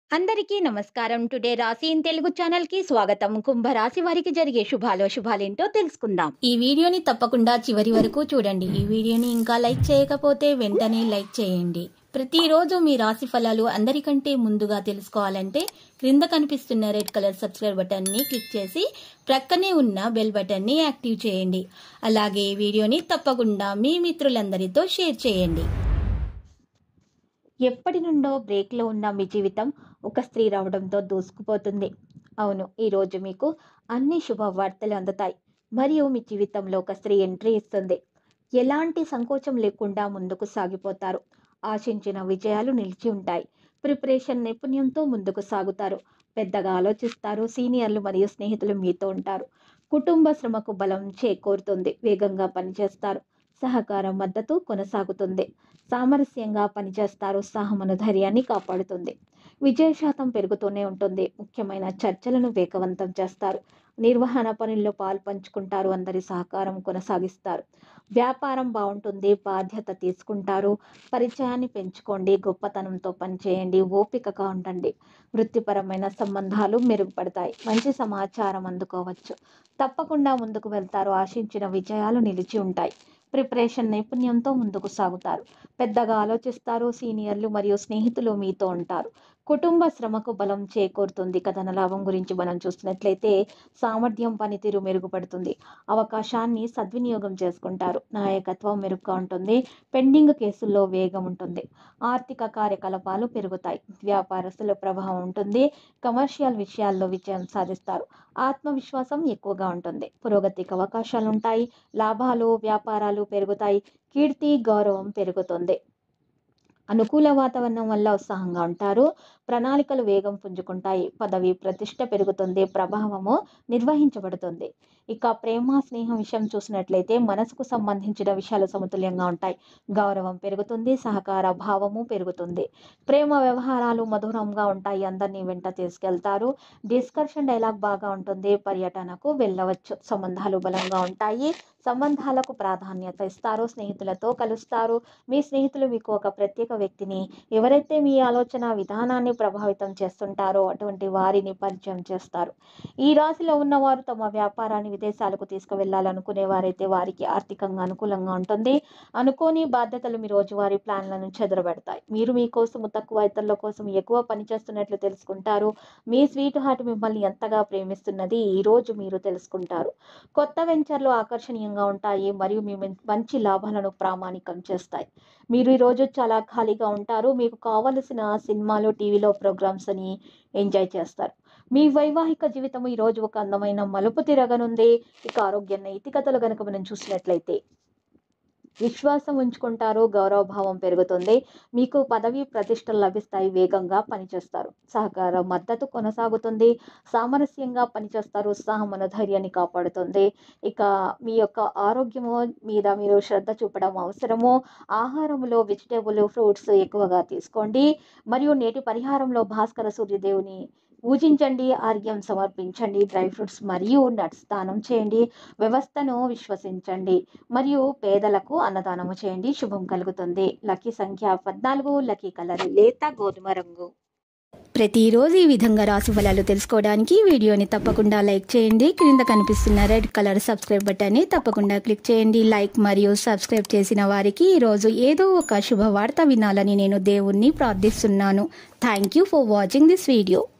అందరికీ నమస్కారం టుడే రాశి ఇన్ తెలుగు ఛానల్ కి స్వాగతం కుంభరాశి వారికి జరిగే శుభాలు అశుభాలేంటో తెలుసుకుందాం ఈ వీడియోని తప్పకుండా చివరి వరకు చూడండి ఈ వీడియోని ఇంకా లైక్ చేయకపోతే వెంటనే లైక్ చేయండి ప్రతిరోజు మీ రాశి ఫలాలు అందరికంటే ముందుగా తెలుసుకోవాలంటే క్రింద కనిపిస్తున్న రెడ్ కలర్ సబ్స్క్రైబ్ బటన్ ని క్లిక్ చేసి ప్రక్కనే ఉన్న బెల్ బటన్ ని యాక్టివ్ చేయండి అలాగే ఈ వీడియోని తప్పకుండా మీ మిత్రులందరితో షేర్ చేయండి ఎప్పటి నుండో బ్రేక్లో ఉన్న మీ జీవితం ఒక స్త్రీ రావడంతో దూసుకుపోతుంది అవును ఈరోజు మీకు అన్ని శుభవార్తలు అందుతాయి మరియు మీ జీవితంలో ఒక స్త్రీ ఎంట్రీ ఇస్తుంది ఎలాంటి సంకోచం లేకుండా ముందుకు సాగిపోతారు ఆశించిన విజయాలు నిలిచి ఉంటాయి ప్రిపరేషన్ నైపుణ్యంతో ముందుకు సాగుతారు పెద్దగా ఆలోచిస్తారు సీనియర్లు మరియు స్నేహితులు మీతో ఉంటారు కుటుంబ శ్రమకు బలం చేకూరుతుంది వేగంగా పనిచేస్తారు సహకారం మద్దతు కొనసాగుతుంది సామరస్యంగా పనిచేస్తారు ఉత్సాహమును ధైర్యాన్ని కాపాడుతుంది విజయ శాతం పెరుగుతూనే ఉంటుంది ముఖ్యమైన చర్చలను వేగవంతం చేస్తారు నిర్వహణ పనుల్లో పాలు పంచుకుంటారు అందరి సహకారం కొనసాగిస్తారు వ్యాపారం బాగుంటుంది బాధ్యత తీసుకుంటారు పరిచయాన్ని పెంచుకోండి గొప్పతనంతో పనిచేయండి ఓపికగా ఉండండి వృత్తిపరమైన సంబంధాలు మెరుగుపడతాయి మంచి సమాచారం అందుకోవచ్చు తప్పకుండా ముందుకు వెళ్తారు ఆశించిన విజయాలు నిలిచి ఉంటాయి ప్రిపరేషన్ నైపుణ్యంతో ముందుకు సాగుతారు పెద్దగా ఆలోచిస్తారు సీనియర్లు మరియు స్నేహితులు మీతో ఉంటారు కుటుంబ శ్రమకు బలం చేకూరుతుంది కథన లాభం గురించి మనం చూస్తున్నట్లయితే సామర్థ్యం పనితీరు మెరుగుపడుతుంది అవకాశాన్ని సద్వినియోగం చేసుకుంటారు నాయకత్వం మెరుగ్గా ఉంటుంది పెండింగ్ కేసుల్లో వేగం ఉంటుంది ఆర్థిక కార్యకలాపాలు పెరుగుతాయి వ్యాపారస్తుల ప్రభావం ఉంటుంది కమర్షియల్ విషయాల్లో విజయం సాధిస్తారు ఆత్మవిశ్వాసం ఎక్కువగా ఉంటుంది పురోగతికి అవకాశాలు ఉంటాయి లాభాలు వ్యాపారాలు పెరుగుతాయి కీర్తి గౌరవం పెరుగుతుంది అనుకూల వాతావరణం వల్ల ఉత్సాహంగా ఉంటారు ప్రణాళికలు వేగం పుంజుకుంటాయి పదవి ప్రతిష్ట పెరుగుతుంది ప్రభావము నిర్వహించబడుతుంది ఇక ప్రేమ స్నేహం విషయం చూసినట్లయితే మనసుకు సంబంధించిన విషయాలు సమతుల్యంగా ఉంటాయి గౌరవం పెరుగుతుంది సహకార భావము పెరుగుతుంది ప్రేమ వ్యవహారాలు మధురంగా ఉంటాయి అందరినీ వెంట తీసుకెళ్తారు డిస్కషన్ డైలాగ్ బాగా ఉంటుంది పర్యటనకు వెళ్ళవచ్చు సంబంధాలు బలంగా ఉంటాయి సంబంధాలకు ప్రాధాన్యత ఇస్తారు స్నేహితులతో కలుస్తారు మీ స్నేహితులు మీకు ఒక ప్రత్యేక వ్యక్తిని ఎవరైతే మీ ఆలోచన విధానాన్ని ప్రభావితం చేస్తుంటారో అటువంటి వారిని పరిచయం చేస్తారు ఈ రాశిలో ఉన్నవారు తమ వ్యాపారాన్ని విదేశాలకు తీసుకువెళ్లాలనుకునే వారైతే వారికి ఆర్థికంగా అనుకూలంగా ఉంటుంది అనుకోని బాధ్యతలు మీ రోజువారీ ప్లాన్లను చెదరబెడతాయి మీరు మీకోసం తక్కువ ఇతరుల కోసం ఎక్కువ పనిచేస్తున్నట్లు తెలుసుకుంటారు మీ స్వీట్ హార్ట్ మిమ్మల్ని ఎంతగా ప్రేమిస్తున్నది ఈ రోజు మీరు తెలుసుకుంటారు కొత్త వెంచర్లు ఆకర్షణీయంగా ఉంటాయి మరియు మీ మం- మంచి లాభాలను ప్రామాణికం చేస్తాయి మీరు ఈరోజు చాలా ఖాళీగా ఉంటారు మీకు కావలసిన సినిమాలు టీవీలో ప్రోగ్రామ్స్ అని ఎంజాయ్ చేస్తారు మీ వైవాహిక జీవితం ఈరోజు ఒక అందమైన మలుపు తిరగనుంది ఇక ఆరోగ్య నైతికతలు గనుక మనం చూసినట్లయితే విశ్వాసం ఉంచుకుంటారు గౌరవభావం పెరుగుతుంది మీకు పదవి ప్రతిష్టలు లభిస్తాయి వేగంగా పనిచేస్తారు సహకార మద్దతు కొనసాగుతుంది సామరస్యంగా పనిచేస్తారు ఉత్సాహం మన ధైర్యాన్ని కాపాడుతుంది ఇక మీ యొక్క ఆరోగ్యము మీద మీరు శ్రద్ధ చూపడం అవసరము ఆహారంలో వెజిటేబుల్ ఫ్రూట్స్ ఎక్కువగా తీసుకోండి మరియు నేటి పరిహారంలో భాస్కర సూర్యదేవుని పూజించండి ఆర్ఘ్యం సమర్పించండి డ్రై ఫ్రూట్స్ మరియు నట్స్ దానం చేయండి వ్యవస్థను విశ్వసించండి మరియు పేదలకు అన్నదానము చేయండి శుభం కలుగుతుంది లక్కీ సంఖ్య పద్నాలుగు లక్కీ కలర్ లేత గోధుమ రంగు ప్రతిరోజు ఈ విధంగా రాశి ఫలాలు తెలుసుకోవడానికి వీడియోని తప్పకుండా లైక్ చేయండి క్రింద కనిపిస్తున్న రెడ్ కలర్ సబ్స్క్రైబ్ బటన్ని తప్పకుండా క్లిక్ చేయండి లైక్ మరియు సబ్స్క్రైబ్ చేసిన వారికి ఈరోజు ఏదో ఒక శుభవార్త వినాలని నేను దేవుణ్ణి ప్రార్థిస్తున్నాను thank you for watching this video